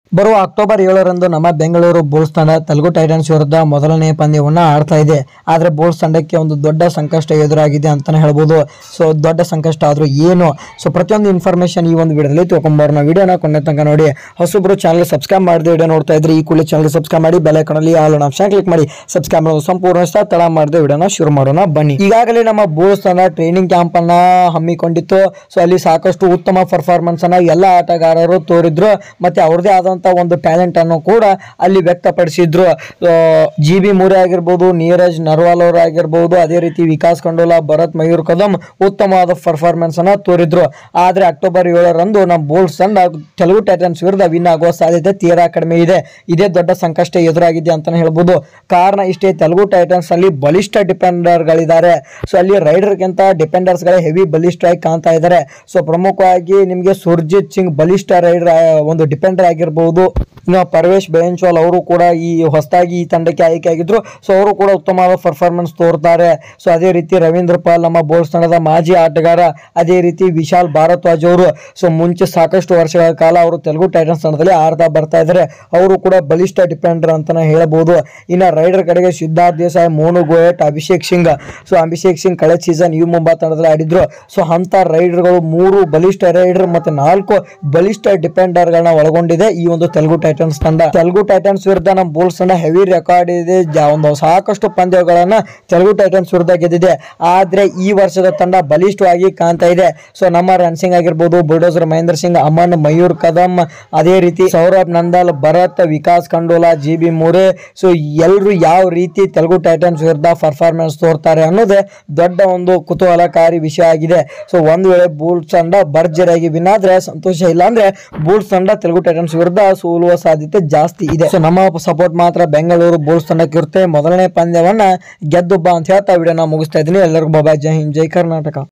ಬರುವ ಅಕ್ಟೋಬರ್ ಏಳರಂದು ನಮ್ಮ ಬೆಂಗಳೂರು ಬುಲ್ಸ್ ತಂಡ ತೆಲುಗು ಟೈಟನ್ಸ್ ವಿರುದ್ಧ ಮೊದಲನೇ ಪಂದ್ಯವನ್ನ ಆಡ್ತಾ ಇದೆ ಆದ್ರೆ ಬುಲ್ಸ್ ತಂಡಕ್ಕೆ ಒಂದು ದೊಡ್ಡ ಸಂಕಷ್ಟ ಎದುರಾಗಿದೆ ಅಂತಾನೆ ಹೇಳ್ಬೋದು ಸೊ ದೊಡ್ಡ ಸಂಕಷ್ಟ ಆದ್ರೂ ಏನು ಸೊ ಪ್ರತಿಯೊಂದು ಇನ್ಫಾರ್ಮೇಶನ್ ಈ ಒಂದು ವಿಡಿಯೋದಲ್ಲಿ ತಿಳ್ಕೊಂಬರೋಣ ವಿಡಿಯೋನ ಕೊನೆ ತನಕ ನೋಡಿ ಹೊಸಬ್ರು ಚಾನಲ್ ಸಬ್ಸ್ಕ್ರೈಬ್ ಮಾಡದೆ ವಿಡಿಯೋ ನೋಡ್ತಾ ಇದ್ರೆ ಈ ಕೂಡಲೇ ಚಾನಲ್ ಸಬ್ಸ್ಕ್ರೈಬ್ ಮಾಡಿ ಬೆಲ್ ಐಕಾನಲ್ಲಿ ಆಲ್ ಆಪ್ಷನ್ ಕ್ಲಿಕ್ ಮಾಡಿ ಸಬ್ಸ್ಕ್ರೈಬ್ ಮಾಡೋದು ಸಂಪೂರ್ಣ ಇಷ್ಟ ತಡ ಮಾಡದೆ ವಿಡಿಯೋನ ಶುರು ಮಾಡೋಣ ಬನ್ನಿ ಈಗಾಗಲೇ ನಮ್ಮ ಬುಲ್ಸ್ ತಂಡ ಟ್ರೈನಿಂಗ್ ಕ್ಯಾಂಪ್ ಅನ್ನ ಹಮ್ಮಿಕೊಂಡಿತ್ತು ಸೊ ಅಲ್ಲಿ ಸಾಕಷ್ಟು ಉತ್ತಮ ಪರ್ಫಾರ್ಮೆನ್ಸ್ ಅನ್ನ ಎಲ್ಲ ಆಟಗಾರರು ತೋರಿದ್ರು ಮತ್ತೆ ಅವ್ರದೇ ಆದಂತ ಒಂದು ಟ್ಯಾಲೆಂಟ್ ಅನ್ನು ಕೂಡ ಅಲ್ಲಿ ವ್ಯಕ್ತಪಡಿಸಿದ್ರು ಜಿ ಬಿ ಮೂರೆ ಆಗಿರ್ಬೋದು ನೀರಜ್ ನರ್ವಾಲ್ ಅವರು ಆಗಿರ್ಬೋದು ಅದೇ ರೀತಿ ವಿಕಾಸ್ ಖಂಡೋಲಾ ಭರತ್ ಮಯೂರ್ ಕದಂ ಉತ್ತಮವಾದ ಪರ್ಫಾರ್ಮೆನ್ಸ್ ಅನ್ನ ತೋರಿದ್ರು ಆದ್ರೆ ಅಕ್ಟೋಬರ್ ಏಳರಂದು ನಮ್ಮ ಬೋಲ್ಸ್ ತಂಡ ತೆಲುಗು ಟೈಟನ್ಸ್ ವಿರುದ್ಧ ವಿನ್ ಆಗುವ ಸಾಧ್ಯತೆ ತೀರಾ ಕಡಿಮೆ ಇದೆ ಇದೇ ದೊಡ್ಡ ಸಂಕಷ್ಟ ಎದುರಾಗಿದೆ ಅಂತಾನೆ ಹೇಳ್ಬೋದು ಕಾರಣ ಇಷ್ಟೇ ತೆಲುಗು ಟೈಟನ್ಸ್ ಅಲ್ಲಿ ಬಲಿಷ್ಠ ಡಿಪೆಂಡರ್ ಗಳಿದ್ದಾರೆ ಸೊ ಅಲ್ಲಿ ರೈಡರ್ ಗಿಂತ ಡಿಪೆಂಡರ್ಸ್ ಗಳೇ ಹೆವಿ ಬಲಿಷ್ಠ ಆಗಿ ಕಾಣ್ತಾ ಇದ್ದಾರೆ ಸೊ ಪ್ರಮುಖವಾಗಿ ನಿಮಗೆ ಸುರ್ಜಿತ್ ಸಿಂಗ್ ಬಲಿಷ್ಠ ರೈಡರ್ ಒಂದು ಡಿಪೆಂಡರ್ ಆಗಿರ್ಬೋದು ಇನ್ನು ಪರ್ವೇಶ್ ಬೇಂಚ್ವಾಲ್ ಅವರು ಕೂಡ ಈ ಹೊಸದಾಗಿ ಈ ತಂಡಕ್ಕೆ ಆಯ್ಕೆ ಆಗಿದ್ರು ಸೊ ಅವರು ಕೂಡ ಉತ್ತಮವಾದ ಪರ್ಫಾರ್ಮೆನ್ಸ್ ತೋರ್ತಾರೆ ಸೊ ಅದೇ ರೀತಿ ರವೀಂದ್ರ ಪಾಲ್ ನಮ್ಮ ಬೋಲ್ಸ್ ತಂಡದ ಮಾಜಿ ಆಟಗಾರ ಅದೇ ರೀತಿ ವಿಶಾಲ್ ಭಾರದ್ವಾಜ್ ಅವರು ಸೊ ಮುಂಚೆ ಸಾಕಷ್ಟು ವರ್ಷಗಳ ಕಾಲ ಅವರು ತೆಲುಗು ಟೈಟನ್ಸ್ ತಂಡದಲ್ಲಿ ಆಡ್ತಾ ಬರ್ತಾ ಇದ್ದಾರೆ ಅವರು ಕೂಡ ಬಲಿಷ್ಠ ಡಿಪೆಂಡರ್ ಅಂತಾನೆ ಹೇಳಬಹುದು ಇನ್ನು ರೈಡರ್ ಕಡೆಗೆ ಸಿದ್ಧಾರ್ಥ್ ದೇಸಾಯಿ ಮೋನು ಗೋಯಟ್ ಅಭಿಷೇಕ್ ಸಿಂಗ್ ಸೊ ಅಭಿಷೇಕ್ ಸಿಂಗ್ ಕಳೆದ ಸೀಸನ್ ಯು ಮುಂಬಾ ತಂಡದಲ್ಲಿ ಆಡಿದ್ರು ಸೊ ಅಂತ ರೈಡರ್ಗಳು ಮೂರು ಬಲಿಷ್ಠ ರೈಡರ್ ಮತ್ತೆ ನಾಲ್ಕು ಬಲಿಷ್ಠ ಡಿಪೆಂಡರ್ ಗಳನ್ನ ಒಳಗೊಂಡಿದೆ ಈ ಒಂದು ತೆಲುಗು ಟೈಟನ್ಸ್ ತಂಡ ತೆಲುಗು ಟೈಟನ್ಸ್ ವಿರುದ್ಧ ನಮ್ಮ ಬೋಲ್ಸ್ ತಂಡ ಹೆವಿ ರೆಕಾರ್ಡ್ ಇದೆ ಜಾ- ಒಂದು ಸಾಕಷ್ಟು ಪಂದ್ಯಗಳನ್ನ ತೆಲುಗು ಟೈಟನ್ಸ್ ವಿರುದ್ಧ ಗೆದ್ದಿದೆ ಆದ್ರೆ ಈ ವರ್ಷದ ತಂಡ ಬಲಿಷ್ಠವಾಗಿ ಕಾಣ್ತಾ ಇದೆ ಸೊ ನಮ್ಮ ರನ್ಸಿಂಗ್ ಆಗಿರ್ಬೋದು ಬುಲ್ಡೋಸರ್ ಮಹೇಂದ್ರ ಸಿಂಗ್ ಅಮನ್ ಮಯೂರ್ ಕದಂ ಅದೇ ರೀತಿ Saurabh Nandal Bharat Vikas Kandola G B More so ಎಲ್ಲರೂ ಯಾವ ರೀತಿ ತೆಲುಗು ಟೈಟನ್ಸ್ ವಿರುದ್ಧ ಪರ್ಫಾರ್ಮೆನ್ಸ್ ತೋರ್ತಾರೆ ಅನ್ನೋದೇ ದೊಡ್ಡ ಒಂದು ಕುತೂಹಲಕಾರಿ ವಿಷಯ ಆಗಿದೆ ಸೊ ಒಂದ್ ವೇಳೆ ಬುಲ್ಸ್ ತಂಡ ಭರ್ಜರಿಯಾಗಿ ವಿನ್ ಆದ್ರೆ ಸಂತೋಷ ಇಲ್ಲ ಅಂದ್ರೆ ಬುಲ್ಸ್ ತಂಡ ತೆಲುಗು ಟೈಟನ್ಸ್ ವಿರುದ್ಧ ಸೋಲುವ ಸಾಧ್ಯತೆ ಜಾಸ್ತಿ ಇದೆ ಸೊ ನಮ್ಮ ಸಪೋರ್ಟ್ ಮಾತ್ರ ಬೆಂಗಳೂರು ಬುಲ್ಸ್ ತಂಡಕ್ಕೆ ಇರುತ್ತೆ ಮೊದಲನೇ ಪಂದ್ಯವನ್ನ ಗೆದ್ದು ಬಾ ಅಂತ ಹೇಳ್ತಾ ವಿಡಿಯೋನ ಮುಗಿಸ್ತಾ ಇದ್ದೀನಿ ಎಲ್ಲರಿಗೂ ಬಾಬಾ ಜೈ ಹಿಂದ್ ಜೈ ಕರ್ನಾಟಕ